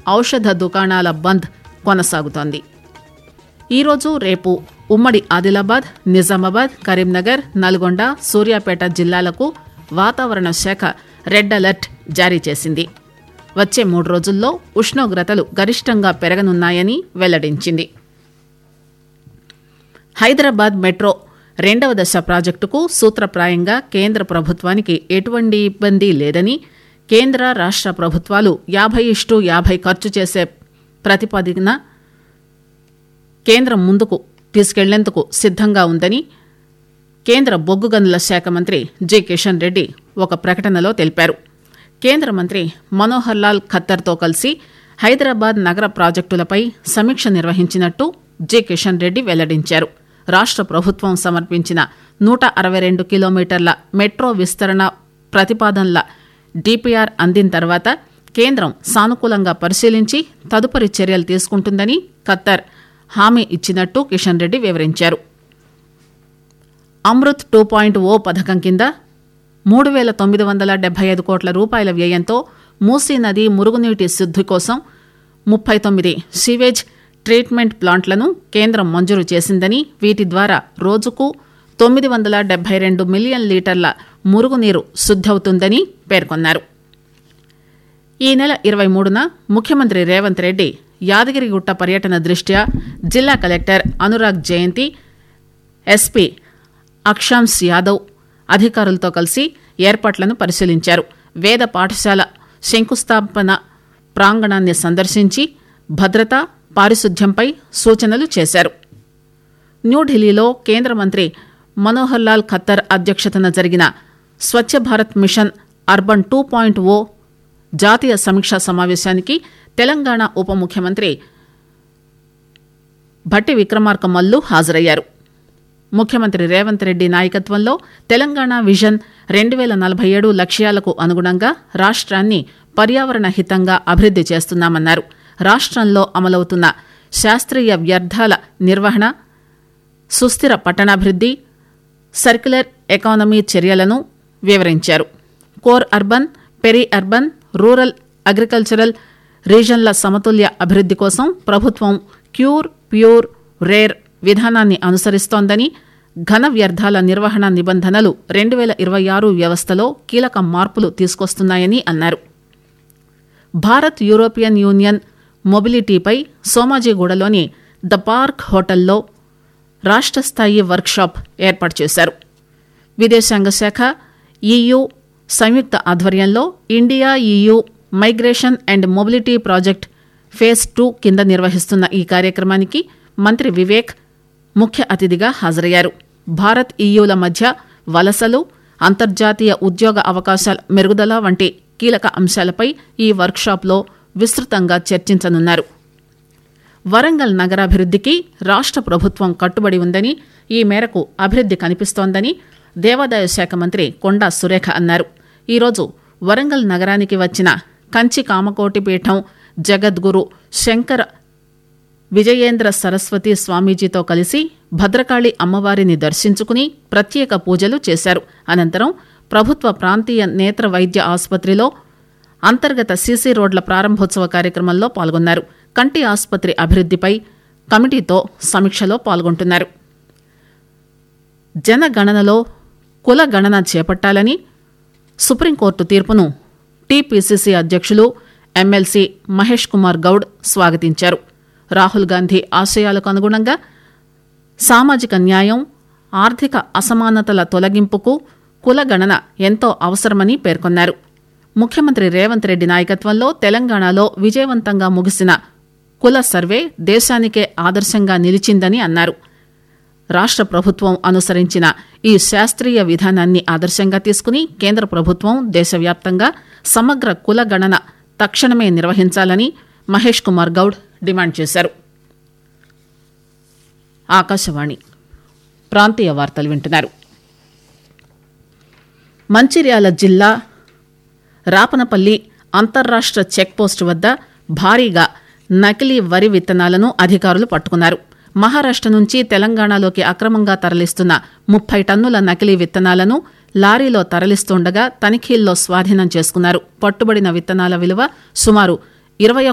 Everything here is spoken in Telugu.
ఔషధ దుకాణాల బంద్ కొనసాగుతోంది ఈరోజు రేపు ఉమ్మడి ఆదిలాబాద్ నిజామాబాద్ కరీంనగర్ నల్గొండ సూర్యాపేట జిల్లాలకు వాతావరణ శాఖ రెడ్ అలర్ట్ జారీ చేసింది వచ్చే మూడు రోజుల్లో ఉష్ణోగ్రతలు గరిష్టంగా పెరగనున్నాయని వెల్లడించింది హైదరాబాద్ మెట్రో రెండవ దశ ప్రాజెక్టుకు సూత్రప్రాయంగా కేంద్ర ప్రభుత్వానికి ఎటువంటి ఇబ్బంది లేదని కేంద్ర రాష్ట్ర ప్రభుత్వాలు యాభై ఇష్టు యాభై ఖర్చు చేసే ప్రతిపాదన కేంద్రం ముందుకు తీసుకెళ్లేందుకు సిద్దంగా ఉందని కేంద్ర బొగ్గు గనుల శాఖ మంత్రి జి కిషన్ రెడ్డి ఒక ప్రకటనలో తెలిపారు కేంద్ర మంత్రి మనోహర్ లాల్ ఖత్తర్తో కలిసి హైదరాబాద్ నగర ప్రాజెక్టులపై సమీక్ష నిర్వహించినట్టు జి కిషన్ రెడ్డి వెల్లడించారు రాష్ట్ర ప్రభుత్వం సమర్పించిన నూట అరవై రెండు కిలోమీటర్ల మెట్రో విస్తరణ ప్రతిపాదనల డిపిఆర్ అందిన తర్వాత కేంద్రం సానుకూలంగా పరిశీలించి తదుపరి చర్యలు తీసుకుంటుందని ఖత్తర్ హామీ ఇచ్చినట్టు కిషన్ రెడ్డి వివరించారు అమృత్ టూ పాయింట్ ఓ పథకం కింద మూడు వేల తొమ్మిది వందల డెబ్బై ఐదు కోట్ల రూపాయల వ్యయంతో మూసీ నది మురుగునీటి శుద్ధి కోసం ముప్పై తొమ్మిది సీవేజ్ ట్రీట్మెంట్ ప్లాంట్లను కేంద్రం మంజూరు చేసిందని వీటి ద్వారా రోజుకు తొమ్మిది వందల డెబ్బై రెండు మిలియన్ లీటర్ల మురుగునీరు శుద్దవుతుందని పేర్కొన్నారు ఈ నెల ఇరవై మూడున ముఖ్యమంత్రి రేవంత్ రెడ్డి యాదగిరిగుట్ట పర్యటన దృష్ట్యా జిల్లా కలెక్టర్ అనురాగ్ జయంతి ఎస్పీ అక్షాంశ్ యాదవ్ అధికారులతో కలిసి ఏర్పాట్లను పరిశీలించారు వేద పాఠశాల శంకుస్థాపన ప్రాంగణాన్ని సందర్శించి భద్రత పారిశుద్ధ్యంపై సూచనలు చేశారు న్యూఢిల్లీలో కేంద్ర మంత్రి మనోహర్ లాల్ ఖత్తర్ అధ్యక్షతన జరిగిన Swachh Bharat mission urban two point O జాతీయ సమీక్షా సమావేశానికి తెలంగాణ ఉప ముఖ్యమంత్రి భట్టి విక్రమార్క మల్లు హాజరయ్యారు ముఖ్యమంత్రి రేవంత్ రెడ్డి నాయకత్వంలో తెలంగాణ విజన్ రెండు వేల నలభై ఏడు లక్ష్యాలకు అనుగుణంగా రాష్ట్రాన్ని పర్యావరణ హితంగా అభివృద్ది చేస్తున్నామన్నారు రాష్ట్రంలో అమలవుతున్న శాస్త్రీయ వ్యర్థాల నిర్వహణ సుస్థిర పట్టణాభివృద్ది సర్క్యులర్ ఎకానమీ చర్యలను వివరించారు core urban peri urban rural agricultural రీజన్ల సమతుల్య అభివృద్ది కోసం ప్రభుత్వం క్యూర్ ప్యూర్ రేర్ విధానాన్ని అనుసరిస్తోందని ఘన వ్యర్థాల నిర్వహణ నిబంధనలు రెండు వేల ఇరవై ఆరు వ్యవస్థలో కీలక మార్పులు తీసుకొస్తున్నాయని అన్నారు భారత్ యూరోపియన్ యూనియన్ మొబిలిటీపై సోమాజిగూడలోని ద పార్క్ హోటల్లో రాష్ట్ర స్థాయి వర్క్షాప్ ఏర్పాటు చేశారు విదేశాంగ శాఖ ఈయూ సంయుక్త ఆధ్వర్యంలో India EU migration and mobility project phase two కింద నిర్వహిస్తున్న ఈ కార్యక్రమానికి మంత్రి వివేక్ ముఖ్య అతిథిగా హాజరయ్యారు భారత్ ఈయూల మధ్య వలసలు అంతర్జాతీయ ఉద్యోగ అవకాశాల మెరుగుదల వంటి కీలక అంశాలపై ఈ వర్క్షాప్లో విస్తృతంగా చర్చించనున్నారు వరంగల్ నగరాభివృద్ధికి రాష్ట్ర ప్రభుత్వం కట్టుబడి ఉందని ఈ మేరకు అభివృద్ది కనిపిస్తోందని దేవాదాయ శాఖ మంత్రి కొండా సురేఖ అన్నారు ఈరోజు వరంగల్ నగరానికి వచ్చిన కంచి కామకోటి పీఠం జగద్గురు శంకర విజయేంద్ర సరస్వతి స్వామీజీతో కలిసి భద్రకాళి అమ్మవారిని దర్శించుకుని ప్రత్యేక పూజలు చేశారు అనంతరం ప్రభుత్వ ప్రాంతీయ నేత్ర వైద్య ఆసుపత్రిలో అంతర్గత సీసీ రోడ్ల ప్రారంభోత్సవ కార్యక్రమంలో పాల్గొన్నారు కంటి ఆసుపత్రి అభివృద్దిపై కమిటీతో సమీక్షలో పాల్గొంటున్నారు జనగణనలో కుల గణన చేపట్టాలని సుప్రీంకోర్టు తీర్పును టీపీసీసీ అధ్యక్షులు ఎమ్మెల్సీ మహేష్ కుమార్ గౌడ్ స్వాగతించారు రాహుల్ గాంధీ ఆశయాలకు అనుగుణంగా సామాజిక న్యాయం ఆర్థిక అసమానతల తొలగింపుకు కుల గణన ఎంతో అవసరమని పేర్కొన్నారు ముఖ్యమంత్రి రేవంత్ రెడ్డి నాయకత్వంలో తెలంగాణలో విజయవంతంగా ముగిసిన కుల సర్వే దేశానికే ఆదర్శంగా నిలిచిందని అన్నారు రాష్ట్ర ప్రభుత్వం అనుసరించిన ఈ శాస్త్రీయ విధానాన్ని ఆదర్శంగా తీసుకుని కేంద్ర ప్రభుత్వం దేశవ్యాప్తంగా సమగ్ర కుల గణన తక్షణమే నిర్వహించాలని మహేష్ కుమార్ గౌడ్ డిమాండ్ చేశారు ఆకాశవాణి ప్రాంతీయ వార్తలు వింటున్నారు మంచిర్యాల జిల్లా రాపనపల్లి అంతర్రాష్ట్ర చెక్పోస్టు వద్ద భారీగా నకిలీ వరి విత్తనాలను అధికారులు పట్టుకున్నారు మహారాష్ట్ర నుంచి తెలంగాణలోకి అక్రమంగా తరలిస్తున్న ముప్పై టన్నుల నకిలీ విత్తనాలను లారీలో తరలిస్తుండగా తనిఖీల్లో స్వాధీనం చేసుకున్నారు పట్టుబడిన విత్తనాల విలువ సుమారు ఇరవై